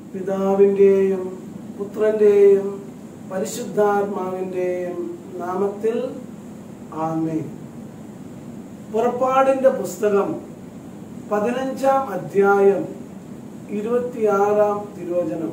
പിതാവിൻ്റെയും പുത്രൻ്റെയും പരിശുദ്ധാത്മാവിൻ്റെയും നാമത്തിൽ ആമേ പുറപ്പാടിൻ്റെ പുസ്തകം പതിനഞ്ചാം അധ്യായം ഇരുപത്തിയാറാം തിരുവചനം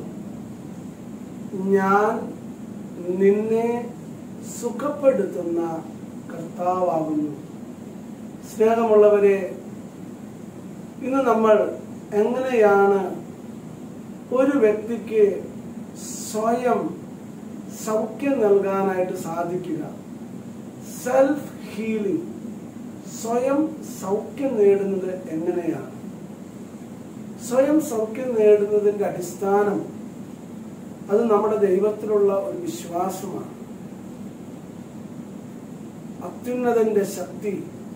ഞാൻ നിന്നെ സുഖപ്പെടുത്തുന്ന കർത്താവാകുന്നു സ്നേഹമുള്ളവരെ ഇന്ന് നമ്മൾ എങ്ങനെയാണ് ഒരു വ്യക്തിക്ക് സ്വയം സൗഖ്യം നൽകാനായിട്ട് സാധിക്കുക സെൽഫ് ഹീലിംഗ് സ്വയം സൗഖ്യം നേടുന്നത് എങ്ങനെയാണ് സ്വയം സൗഖ്യം നേടുന്നതിൻ്റെ അടിസ്ഥാനം അത് നമ്മുടെ ദൈവത്തിലുള്ള ഒരു വിശ്വാസമാണ് അത്യുന്നതന്റെ ശക്തി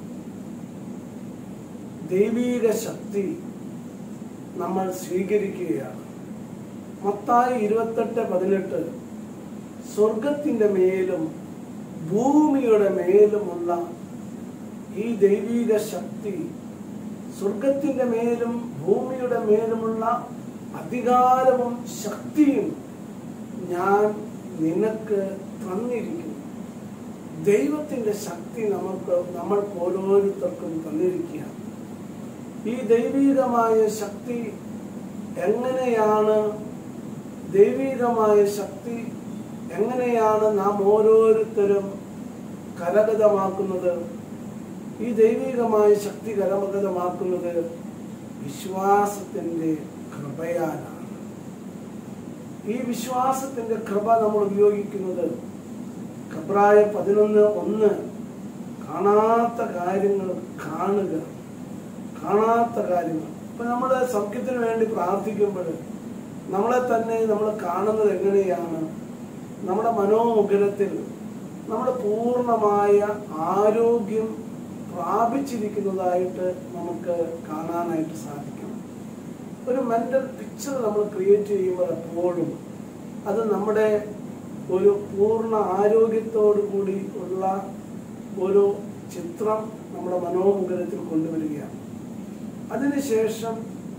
ദൈവീക ശക്തി നമ്മൾ സ്വീകരിക്കുകയാണ് മത്തായി ഇരുപത്തെട്ട് പതിനെട്ട് സ്വർഗത്തിന്റെ മേലും ഭൂമിയുടെ മേലുമുള്ള ഈ ദൈവീക ശക്തി സ്വർഗത്തിന്റെ മേലും ഭൂമിയുടെ മേലുമുള്ള അധികാരവും ശക്തിയും ഞാൻ നിനക്ക് തന്നിരിക്കുന്നു ദൈവത്തിന്റെ ശക്തി നമുക്ക് നമ്മൾക്ക് ഓരോരുത്തർക്കും തന്നിരിക്കുകയാണ് ഈ ദൈവീകമായ ശക്തി എങ്ങനെയാണ് ദൈവീകമായ ശക്തി എങ്ങനെയാണ് നാം ഓരോരുത്തരും കരഗതമാക്കുന്നത് ഈ ദൈവികമായ ശക്തി കരമഗതമാക്കുന്നത് വിശ്വാസത്തിന്റെ കൃപയാലാണ് ഈ വിശ്വാസത്തിന്റെ കൃപ നമ്മൾ ഉപയോഗിക്കുന്നത് കബ്രായ പതിനൊന്ന് ഒന്ന് കാണാത്ത കാര്യങ്ങൾ കാണുക കാണാത്ത കാര്യങ്ങൾ ഇപ്പൊ നമ്മൾ സൗഖ്യത്തിന് വേണ്ടി പ്രാർത്ഥിക്കുമ്പോൾ നമ്മളെ തന്നെ നമ്മൾ കാണുന്നത് എങ്ങനെയാണ് നമ്മുടെ മനോമുഖരത്തിൽ നമ്മുടെ പൂർണ്ണമായ ആരോഗ്യം പ്രാപിച്ചിരിക്കുന്നതായിട്ട് നമുക്ക് കാണാനായിട്ട് സാധിക്കും ഒരു മെന്റൽ പിക്ചർ നമ്മൾ ക്രിയേറ്റ് ചെയ്യുമ്പോൾ എപ്പോഴും അത് നമ്മുടെ ഒരു പൂർണ്ണ ആരോഗ്യത്തോടു കൂടി ഉള്ള ഒരു ചിത്രം നമ്മുടെ മനോമുഖരത്തിൽ കൊണ്ടുവരികയാണ് അതിനുശേഷം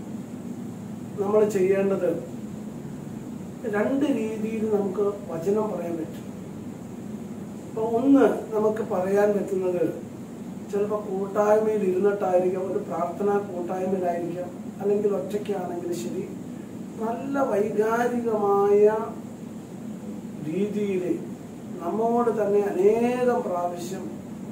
നമ്മൾ ചെയ്യേണ്ടത് രണ്ട് രീതിയിൽ നമുക്ക് വചനം പറയാൻ പറ്റും അപ്പൊ ഒന്ന് നമുക്ക് പറയാൻ പറ്റുന്നത് ചിലപ്പോൾ കൂട്ടായ്മയിൽ ഇരുന്നിട്ടായിരിക്കാം ഒരു പ്രാർത്ഥനാ കൂട്ടായ്മയിലായിരിക്കാം അല്ലെങ്കിൽ ഒറ്റയ്ക്കാണെങ്കിൽ ശരി നല്ല വൈകാരികമായ രീതിയിൽ നമ്മോട് തന്നെ അനേകം പ്രാവശ്യം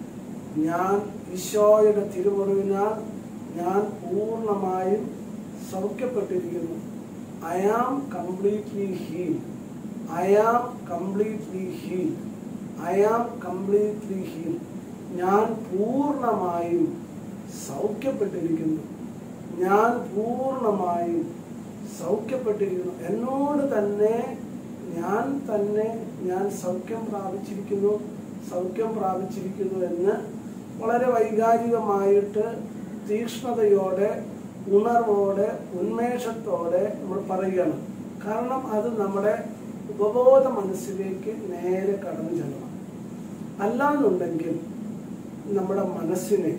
ഞാൻ ഈശോയുടെ തിരുമുറിവിനാൽ ഞാൻ പൂർണ്ണമായും സൗഖ്യപ്പെട്ടിരിക്കുന്നു I am completely heal I am completely heal I am completely heal ഞാൻ പൂർണ്ണമായും സൗഖ്യപ്പെട്ടിരിക്കുന്നു ഞാൻ പൂർണ്ണമായും സൗഖ്യപ്പെട്ടിരിക്കുന്നു എന്നോട് തന്നെ ഞാൻ തന്നെ ഞാൻ സൗഖ്യം പ്രാപിച്ചിരിക്കുന്നു സൗഖ്യം പ്രാപിച്ചിരിക്കുന്നു എന്ന് വളരെ വൈകാരികമായിട്ട് തീക്ഷ്ണതയോടെ ഉണർവോടെ ഉന്മേഷത്തോടെ നമ്മൾ പറയുകയാണ് കാരണം അത് നമ്മുടെ ഉപബോധ മനസ്സിലേക്ക് നേരെ കടന്നു ചെല്ലണം അല്ലാന്നുണ്ടെങ്കിൽ നമ്മുടെ മനസ്സിനെ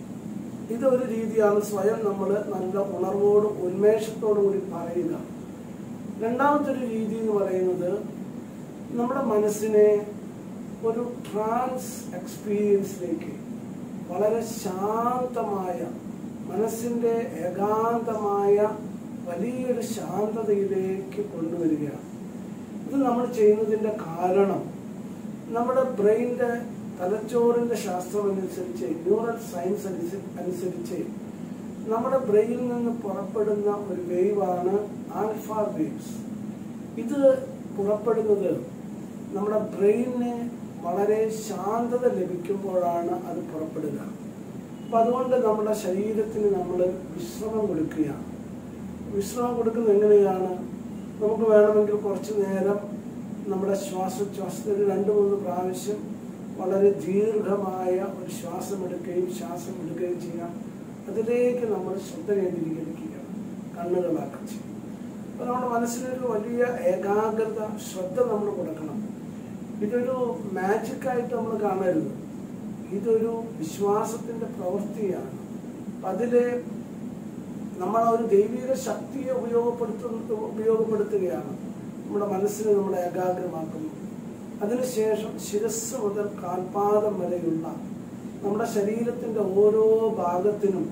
ഇതൊരു രീതിയാണ് സ്വയം നമ്മൾ നല്ല ഉണർവോടും ഉന്മേഷത്തോടും കൂടി പറയുക രണ്ടാമത്തെ ഒരു രീതി എന്ന് പറയുന്നത് നമ്മുടെ മനസ്സിനെ ഒരു ട്രാൻസ് എക്സ്പീരിയൻസിലേക്ക് വളരെ ശാന്തമായ മനസ്സിന്റെ ഏകാന്തമായ വലിയൊരു ശാന്തതയിലേക്ക് കൊണ്ടുവരികയാണ് ഇത് നമ്മൾ ചെയ്യുന്നതിന്റെ കാരണം നമ്മുടെ ബ്രെയിനിന്റെ തലച്ചോറിന്റെ ശാസ്ത്രം അനുസരിച്ച് ന്യൂറൽ സയൻസ് അനുസ- അനുസരിച്ച് നമ്മുടെ ബ്രെയിനിൽ നിന്ന് പുറപ്പെടുന്ന ഒരു വേവാണ് ആൽഫ വേവ്സ് ഇത് പുറപ്പെടുന്നത് നമ്മുടെ ബ്രെയിനിന് വളരെ ശാന്തത ലഭിക്കുമ്പോഴാണ് അത് പുറപ്പെടുക അപ്പൊ അതുകൊണ്ട് നമ്മുടെ ശരീരത്തിന് നമ്മൾ വിശ്രമം കൊടുക്കുകയാണ് വിശ്രമം കൊടുക്കുന്നത് എങ്ങനെയാണ് നമുക്ക് വേണമെങ്കിൽ കുറച്ചു നേരം നമ്മുടെ ശ്വാസോച്ഛ്വാസത്തിൽ രണ്ട് മൂന്ന് പ്രാവശ്യം വളരെ ദീർഘമായ ഒരു ശ്വാസം എടുക്കുകയും ശ്വാസം എടുക്കുകയും ചെയ്യാം അതിലേക്ക് നമ്മൾ ശ്രദ്ധ കേന്ദ്രീകരിക്കുകയാണ് കണ്ണുകൾ അടച്ച് അപ്പൊ നമ്മുടെ മനസ്സിനൊരു വലിയ ഏകാഗ്രത ശ്രദ്ധ നമ്മൾ കൊടുക്കണം ഇതൊരു മാജിക്കായിട്ട് നമ്മൾ കാണരുത് ഇതൊരു വിശ്വാസത്തിന്റെ പ്രവൃത്തിയാണ് അതിലെ നമ്മൾ ആ ഒരു ദൈവിക ശക്തിയെ ഉപയോഗപ്പെടുത്തുന്ന ഉപയോഗപ്പെടുത്തുകയാണ് നമ്മുടെ മനസ്സിനെ നമ്മളെ ഏകാഗ്രമാക്കുന്നു അതിനുശേഷം ശിരസ് മുതൽ കാൽപാദം വരെയുള്ള നമ്മുടെ ശരീരത്തിന്റെ ഓരോ ഭാഗത്തിനും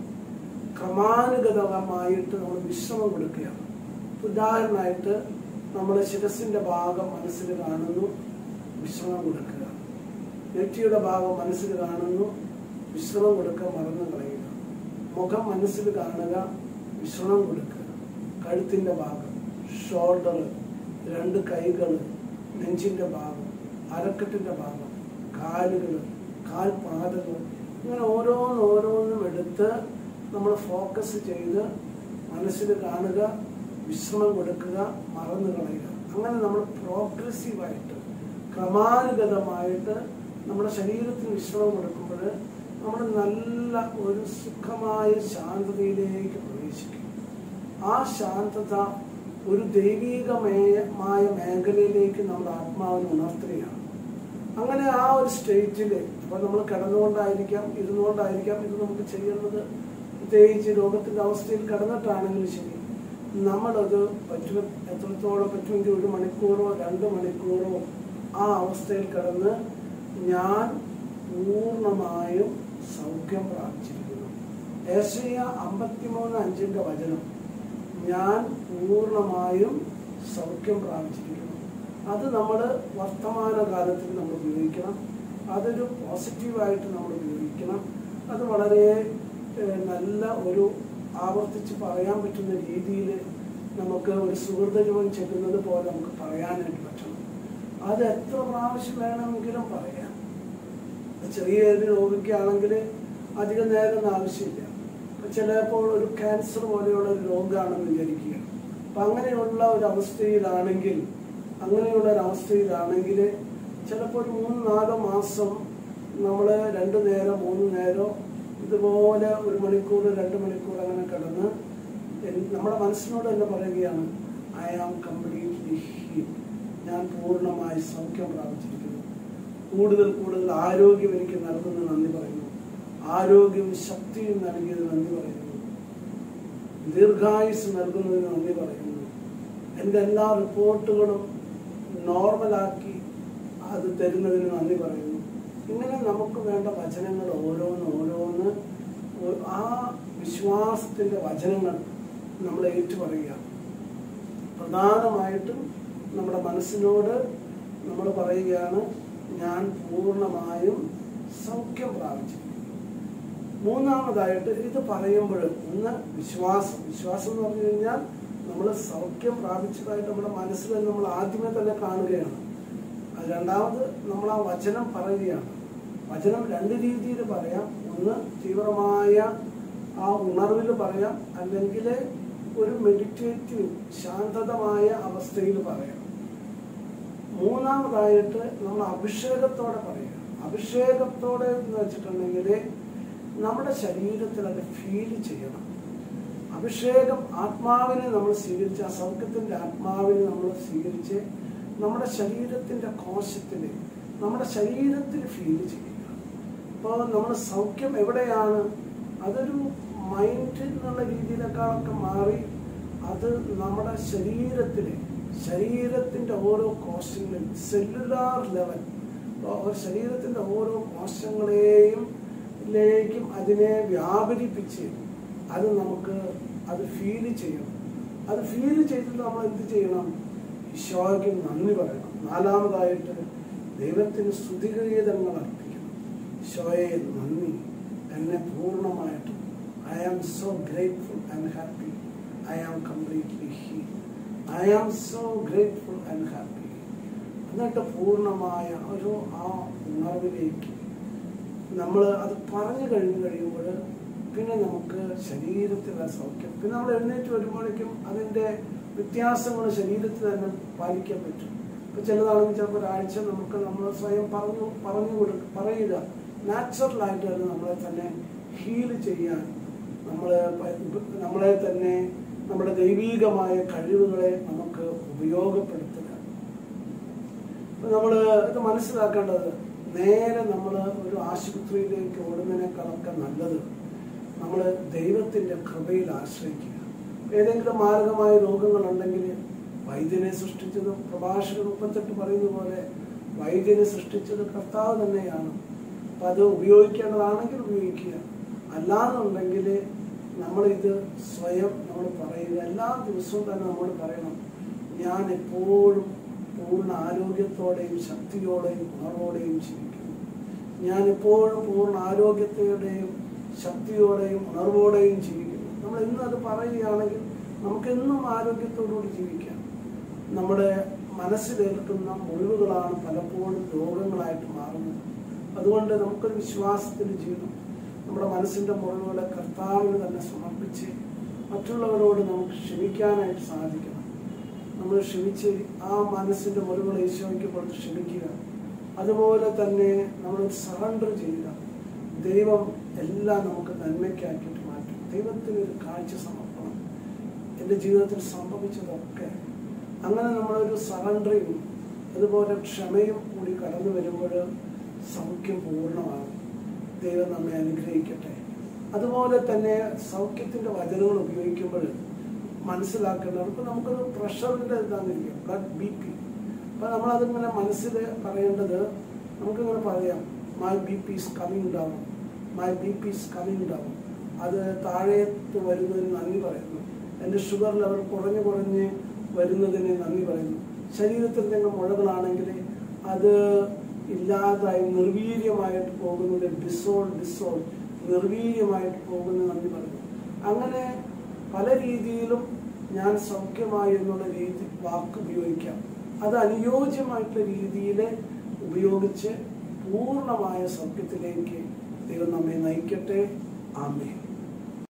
ക്രമാനുഗതമായിട്ട് നമ്മൾ വിശ്രമം കൊടുക്കുകയാണ് ഉദാഹരണമായിട്ട് നമ്മൾ ശിരസിന്റെ ഭാഗം മനസ്സിൽ കാണുന്നു വിശ്രമം കൊടുക്കുക നെറ്റിയുടെ ഭാഗം മനസ്സിൽ കാണുന്നു വിശ്രമം കൊടുക്കുക മറന്നു കളയുക മുഖം മനസ്സിൽ കാണുക വിശ്രമം കൊടുക്കുക കഴുത്തിന്റെ ഭാഗം ഷോൾഡർ രണ്ട് കൈകൾ നെഞ്ചിന്റെ ഭാഗം അരക്കെട്ടിന്റെ ഭാഗം കാലുകൾ കാൽപാദങ്ങൾ ഇങ്ങനെ ഓരോന്ന് ഓരോന്നും എടുത്ത് നമ്മൾ ഫോക്കസ് ചെയ്ത് മനസ്സിൽ കാണുക വിശ്രമം കൊടുക്കുക മറന്നു കളയുക അങ്ങനെ നമ്മൾ പ്രോഗ്രസീവായിട്ട് ക്രമാനുഗതമായിട്ട് നമ്മുടെ ശരീരത്തിന് വിശ്രമം കൊടുക്കുമ്പോൾ നമ്മൾ നല്ല ഒരു സുഖമായ ശാന്തതയിലേക്ക് പ്രവേശിക്കും ആ ശാന്തത ഒരു ദൈവീകമായ മേഖലയിലേക്ക് നമ്മുടെ ആത്മാവിനെ ഉണർത്തുകയാണ് അങ്ങനെ ആ ഒരു സ്റ്റേറ്റിൽ അപ്പൊ നമ്മൾ കിടന്നുകൊണ്ടായിരിക്കാം ഇരുന്നുകൊണ്ടായിരിക്കാം ഇത് നമുക്ക് ചെയ്യുന്നത് പ്രത്യേകിച്ച് രോഗത്തിന്റെ അവസ്ഥയിൽ കിടന്നിട്ടാണെങ്കിലും ശരി നമ്മളത് പറ്റും എത്രത്തോളം പറ്റുമെങ്കിൽ ഒരു മണിക്കൂറോ രണ്ട് മണിക്കൂറോ ആ അവസ്ഥയിൽ കിടന്ന് ഞാൻ പൂർണ്ണമായും സൗഖ്യം പ്രാപിച്ചിരിക്കുന്നു ഏഷ്യ അമ്പത്തിമൂന്ന് അഞ്ചിന്റെ വചനം ഞാൻ പൂർണ്ണമായും സൗഖ്യം പ്രാപിച്ചിരിക്കുന്നു അത് നമ്മൾ വർത്തമാനകാലത്തിൽ നമ്മൾ ഉപയോഗിക്കണം അതൊരു പോസിറ്റീവായിട്ട് നമ്മൾ ഉപയോഗിക്കണം അത് വളരെ ഏഹ്, നല്ല ഒരു ആവർത്തിച്ച് പറയാൻ പറ്റുന്ന രീതിയിൽ നമുക്ക് ഒരു സുഹൃതജീവൻ ചെല്ലുന്നത് പോലെ നമുക്ക് പറയാനായിട്ട് പറ്റണം അത് എത്ര പ്രാവശ്യം വേണമെങ്കിലും പറയാം ചെറിയ ഒരു രോഗിക്കാണെങ്കിൽ അധികം നേരം ആവശ്യമില്ല ഇപ്പൊ ചിലപ്പോൾ ഒരു ക്യാൻസർ പോലെയുള്ള ഒരു രോഗമാണെന്ന് വിചാരിക്കുക അപ്പൊ അങ്ങനെയുള്ള ഒരു അവസ്ഥയിലാണെങ്കിൽ അങ്ങനെയുള്ള ഒരു അവസ്ഥയിലാണെങ്കിൽ ചിലപ്പോൾ ഒരു മൂന്ന് നാലോ മാസം നമ്മൾ രണ്ട് നേരം മൂന്ന് നേരം ഇതുപോലെ ഒരു മണിക്കൂർ രണ്ട് മണിക്കൂർ അങ്ങനെ കിടന്ന് എൻ- നമ്മുടെ മനസ്സിനോട് തന്നെ പറയുകയാണ് ഐ ആം കംപ്ലീറ്റ്ലി ഹീൽ ഞാൻ പൂർണ്ണമായി സൗഖ്യം പ്രാപിച്ചിരിക്കുന്നു കൂടുതൽ കൂടുതൽ ആരോഗ്യം എനിക്ക് നൽകുന്ന നന്ദി പറയുന്നു ആരോഗ്യവും ശക്തിയും നൽകിയത് നന്ദി പറയുന്നു ദീർഘായുസ് നൽകുന്നതിന് നന്ദി പറയുന്നു എൻ്റെ എല്ലാ റിപ്പോർട്ടുകളും നോർമലാക്കി അത് തരുന്നതിന് നന്ദി പറയുന്നു ഇങ്ങനെ നമുക്ക് വേണ്ട വചനങ്ങൾ ഓരോന്ന് ഓരോന്ന് ഒ- ആ വിശ്വാസത്തിന്റെ വചനങ്ങൾ നമ്മൾ ഏറ്റുപറയുക പ്രധാനമായിട്ടും നമ്മുടെ മനസ്സിനോട് നമ്മൾ പറയുകയാണ് ഞാൻ പൂർണ്ണമായും സൗഖ്യം പ്രാപിച്ചിരിക്കുന്നു മൂന്നാമതായിട്ട് ഇത് പറയുമ്പോൾ ഒന്ന് വിശ്വാസം വിശ്വാസം എന്ന് പറഞ്ഞു കഴിഞ്ഞാൽ നമ്മൾ സൗഖ്യം പ്രാപിച്ചതായിട്ട് നമ്മുടെ മനസ്സിൽ നമ്മൾ ആദ്യമേ തന്നെ കാണുകയാണ് അത് രണ്ടാമത് നമ്മൾ ആ വചനം പറയുകയാണ് വചനം രണ്ട് രീതിയിൽ പറയാം ഒന്ന് തീവ്രമായ ആ ഉണർവിൽ പറയാം അല്ലെങ്കിൽ ഒരു മെഡിറ്റേറ്റീവ് ശാന്തതമായ അവസ്ഥയിൽ പറയാം മൂന്നാമതായിട്ട് നമ്മൾ അഭിഷേകത്തോടെ പറയുക അഭിഷേകത്തോടെ എന്ന് വെച്ചിട്ടുണ്ടെങ്കിൽ നമ്മുടെ ശരീരത്തിൽ അത് ഫീൽ ചെയ്യണം അഭിഷേകം ആത്മാവിനെ നമ്മൾ സ്വീകരിച്ച് ആ സൗഖ്യത്തിന്റെ ആത്മാവിനെ നമ്മൾ സ്വീകരിച്ച് നമ്മുടെ ശരീരത്തിന്റെ കോശത്തിൽ നമ്മുടെ ശരീരത്തിൽ ഫീൽ ചെയ്യുക അപ്പോൾ നമ്മൾ സൗഖ്യം എവിടെയാണ് അതൊരു മൈൻഡ് എന്നുള്ള രീതിയിലേക്കാളൊക്കെ മാറി അത് നമ്മുടെ ശരീരത്തിലെ ശരീരത്തിന്റെ ഓരോ കോശങ്ങളിൽ സെല്ലുലാർ ലെവൽ അപ്പോൾ ശരീരത്തിന്റെ ഓരോ കോശങ്ങളെയും ലേക്കും അതിനെ വ്യാപരിപ്പിച്ച് അത് നമുക്ക് അത് ഫീൽ ചെയ്യണം അത് ഫീൽ ചെയ്തിട്ട് നമ്മൾ എന്ത് ചെയ്യണം ഈശോയ്ക്ക് നന്ദി പറയണം നാലാമതായിട്ട് ദൈവത്തിന് സ്തുതിഗീതങ്ങൾ അർപ്പിക്കണം ഈശോയെ നന്ദി എന്നെ പൂർണ്ണമായിട്ടും I am so grateful and happy I am completely heal I am so grateful and happy എന്നിട്ട് പൂർണ്ണമായ ഒരു ആ ഉണർവിലേക്ക് നമ്മൾ അത് പറഞ്ഞു കഴിഞ്ഞു കഴിയുമ്പോൾ പിന്നെ നമുക്ക് ശരീരത്തിലെ സൗഖ്യം പിന്നെ നമ്മൾ എഴുന്നേറ്റ് വരുമ്പോഴേക്കും അതിൻ്റെ വ്യത്യാസങ്ങൾ ശരീരത്തിൽ തന്നെ പാലിക്കാൻ പറ്റും ഇപ്പൊ ചിലതാണെങ്കിൽ ചിലപ്പോൾ ഒരാഴ്ച നമുക്ക് നമ്മൾ സ്വയം പറഞ്ഞു പറഞ്ഞു കൊടുക്ക പറയുക നാച്ചുറലായിട്ട് തന്നെ നമ്മളെ തന്നെ ഹീൽ ചെയ്യാൻ നമ്മളെ പ- നമ്മളെ തന്നെ നമ്മുടെ ദൈവീകമായ കഴിവുകളെ നമുക്ക് ഉപയോഗപ്പെടുത്തുക അപ്പൊ നമ്മൾ ഇത് മനസ്സിലാക്കേണ്ടത് നേരെ നമ്മൾ ഒരു ആശുപത്രിയിലേക്ക് ഓടുന്നതിനേക്കാളൊക്കെ നല്ലത് നമ്മൾ ദൈവത്തിൻ്റെ കൃപയിൽ ആശ്രയിക്കുക ഏതെങ്കിലും മാരകമായ രോഗങ്ങളുണ്ടെങ്കിൽ വൈദ്യനെ സൃഷ്ടിച്ചത് പ്രഭാഷകൻ മുപ്പത്തെട്ട് പറയുന്ന പോലെ വൈദ്യനെ സൃഷ്ടിച്ചത് കർത്താവ് തന്നെയാണ് അപ്പം അത് ഉപയോഗിക്കേണ്ടതാണെങ്കിൽ ഉപയോഗിക്കുക അല്ലാന്നുണ്ടെങ്കിൽ നമ്മളിത് സ്വയം നമ്മൾ പറയുക എല്ലാ ദിവസവും തന്നെ നമ്മൾ പറയണം ഞാൻ എപ്പോഴും പൂർണ്ണ ആരോഗ്യത്തോടെയും ശക്തിയോടെയും ഉണർവോടെയും ജീവിക്കുന്നു ഞാൻ എപ്പോഴും പൂർണ്ണ ആരോഗ്യത്തോടെയും ശക്തിയോടെയും ഉണർവോടെയും ജീവിക്കുന്നു നമ്മൾ ഇന്ന് അത് പറയുകയാണെങ്കിൽ നമുക്കെന്നും ആരോഗ്യത്തോടുകൂടി ജീവിക്കാം നമ്മുടെ മനസ്സിലേൽക്കുന്ന മുറിവുകളാണ് പലപ്പോഴും രോഗങ്ങളായിട്ട് മാറുന്നത് അതുകൊണ്ട് നമുക്കൊരു വിശ്വാസത്തിൽ ജീവിതം നമ്മുടെ മനസ്സിൻ്റെ മുറിവുകളെ കർത്താവിന് തന്നെ സമർപ്പിച്ച് മറ്റുള്ളവരോട് നമുക്ക് ക്ഷമിക്കാനായിട്ട് സാധിക്കണം നമ്മൾ ക്ഷമിച്ച് ആ മനസ്സിൻ്റെ മുറിവുകൾ ഈശോയ്ക്ക് കൊടുത്ത് ക്ഷമിക്കുക അതുപോലെ തന്നെ നമ്മൾ സറണ്ടർ ചെയ്യുക ദൈവം എല്ലാം നമുക്ക് നന്മയ്ക്കാക്കിയിട്ട് മാറ്റും ദൈവത്തിന് ഒരു കാഴ്ച സമർപ്പണം എൻ്റെ ജീവിതത്തിൽ സംഭവിച്ചതൊക്കെ അങ്ങനെ നമ്മളൊരു സറണ്ടറിങ് അതുപോലെ ക്ഷമയും കൂടി കടന്നു വരുമ്പോൾ സൗഖ്യം പൂർണ്ണമാകും ദൈവം നമ്മെ അനുഗ്രഹിക്കട്ടെ അതുപോലെ തന്നെ സൗഖ്യത്തിൻ്റെ വചനങ്ങൾ ഉപയോഗിക്കുമ്പോൾ മനസ്സിലാക്കേണ്ടത് ഇപ്പം നമുക്കൊരു പ്രഷറിൻ്റെ ഇതാന്നിരിക്കും ബ്ലഡ് ബി പി അപ്പം നമ്മളതിങ്ങനെ മനസ്സിൽ പറയേണ്ടത് നമുക്കിങ്ങനെ പറയാം my B P is coming down my B P is coming down അത് താഴേക്ക് വരുന്നതിന് നന്ദി പറയുന്നു എൻ്റെ ഷുഗർ ലെവൽ കുറഞ്ഞ് കുറഞ്ഞ് വരുന്നതിന് നന്ദി പറയുന്നു ശരീരത്തിൽ എന്തെങ്കിലും മുഴകളാണെങ്കിൽ അത് ഇല്ലാതായി നിർവീര്യമായിട്ട് പോകുന്നത് ഡിസോൾ ഡിസോൾ നിർവീര്യമായിട്ട് പോകുന്നത് നന്ദി പറയുന്നു അങ്ങനെ പല രീതിയിലും ഞാൻ സൗഖ്യമായി എന്നുള്ള രീതി വാക്ക് ഉപയോഗിക്കാം അത് അനുയോജ്യമായിട്ടുള്ള രീതിയിൽ ഉപയോഗിച്ച് പൂർണ്ണമായ സൗഖ്യത്തിലേക്ക് ദൈവം നമ്മെ നയിക്കട്ടെ ആമേ